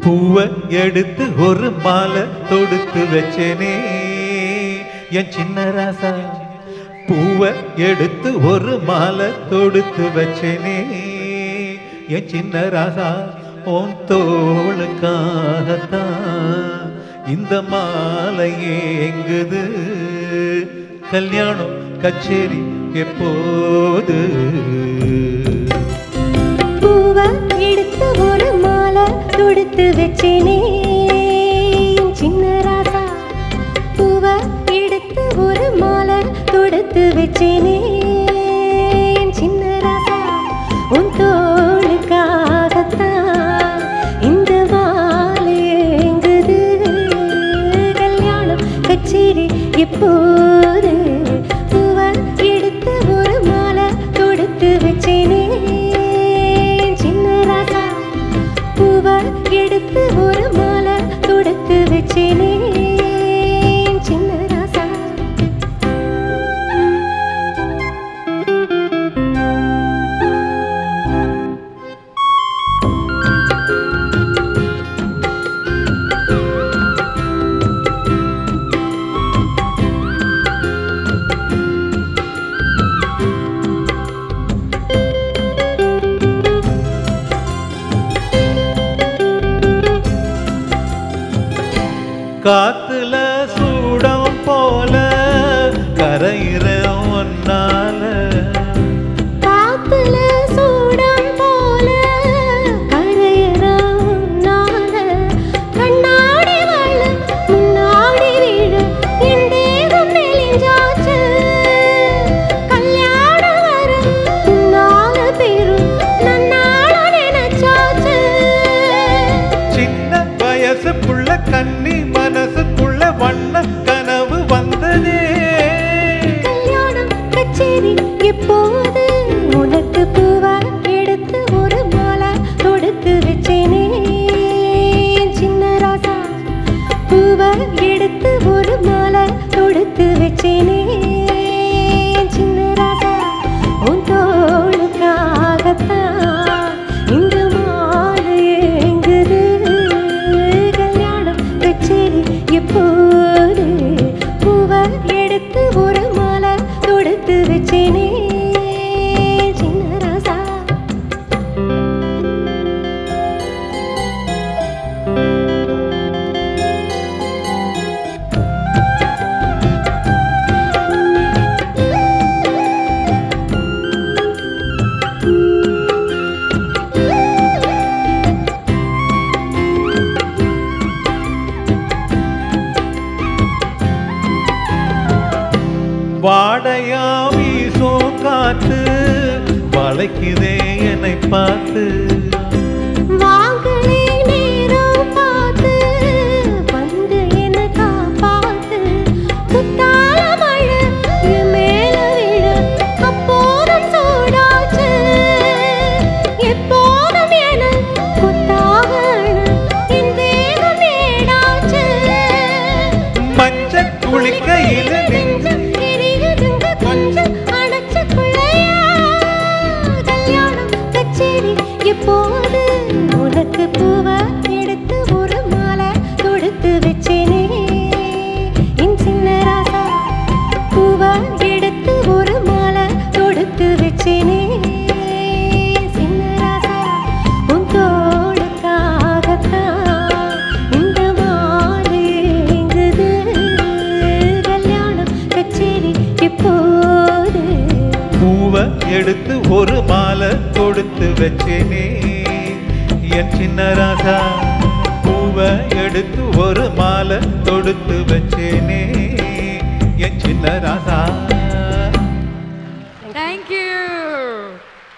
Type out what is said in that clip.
பூவை எடுத்து ஒரு மாலை தொடுத்து வச்சேனே என் சின்ன ராசா பூவை எடுத்து ஒரு மாலை தொடுத்து வச்சேனே என் சின்ன ராசா உன் தோளுக்காகத்தான் இந்த மாலை ஏங்குது கல்யாணம் கச்சேரி எப்போது பூவ எடுத்து ஒரு மாலை தொடுத்து வச்சேனே என் சின்ன ராசா பூவ எடுத்து ஒரு மாலை தொடுத்து வச்சேனே என் சின்ன ராசா உன் தோளுக்காகத்தான் இந்த மாலை ஏங்குது கல்யாணம் கச்சேரி எப்போது பூவ எடுத்து ஒரு மாலை தொடுத்து வச்சேனே சின்ன ராசா பூவ எடுத்து ஒரு மாலை தொடுத்து வச்சேனே சின்ன ராசா காத்துல சூடம் போல கரையிற ஒன்னால காத்துல சூடம் போல கரையறானால கண்ணாடி வள முன்னாடி விழ என் தேகம் மெலிஞ்சாச்சு கல்யாணம் வர உன்னால பெரும் நன்னால நினைச்சாச்சு சின்ன வயசுக்குள்ள கன்னி மனசுக்குள்ள வண்ண கனவு வந்ததே கல்யாணம் கச்சேரி எப்போது உனக்கு பூவா எடுத்து ஒரு மாலை தொடுத்து வச்சேனே சின்ன ராசா பூவா எடுத்து ஒரு மாலை தொடுத்து வச்சேனே சின்ன ராசா உன் தோளுக்காகத்தான் இந்த மாலை ஏங்குது கல்யாணம் கச்சேரி எப்போது பூவை எடுத்து ஒரு மாலை தொடுத்து வச்சேனே சின்ன ராசா வாடையா வீசும் காத்து வளைக்குதே என்னை பார்த்து வாங்களே நேரம் பார்த்து வந்து என்ன காப்பாத்து குத்தால மழை என் மேல விழ அப்போதும் சூடாச்சு எப்போதும் என குத்தாக என் தேகம் ஏடாச்சு மஞ்ச குளிக்கையில் நெஞ்சம் எரியுதுங்க கொஞ்சம் அணைச்சுக்குள்ளையா கல்யாணம் கச்சேரி எப்போது உனக்கு பூவா எடுத்து ஒரு மாலை தொடுத்து வச்சேனே என் சின்ன ராசா பூவா எடுத்து ஒரு மாலை தொடுத்து வச்சேனே சின்ன ராசா உன் தோளுக்காகத்தான் இந்த மாலை ஏங்குது கல்யாணம் கச்சேரி எப்போது பூவை எடுத்து ஒரு மாலை கொடுத்து வச்சேனே என் சின்ன ராசா பூவை எடுத்து ஒரு மாலை தொடுத்து வச்சேனே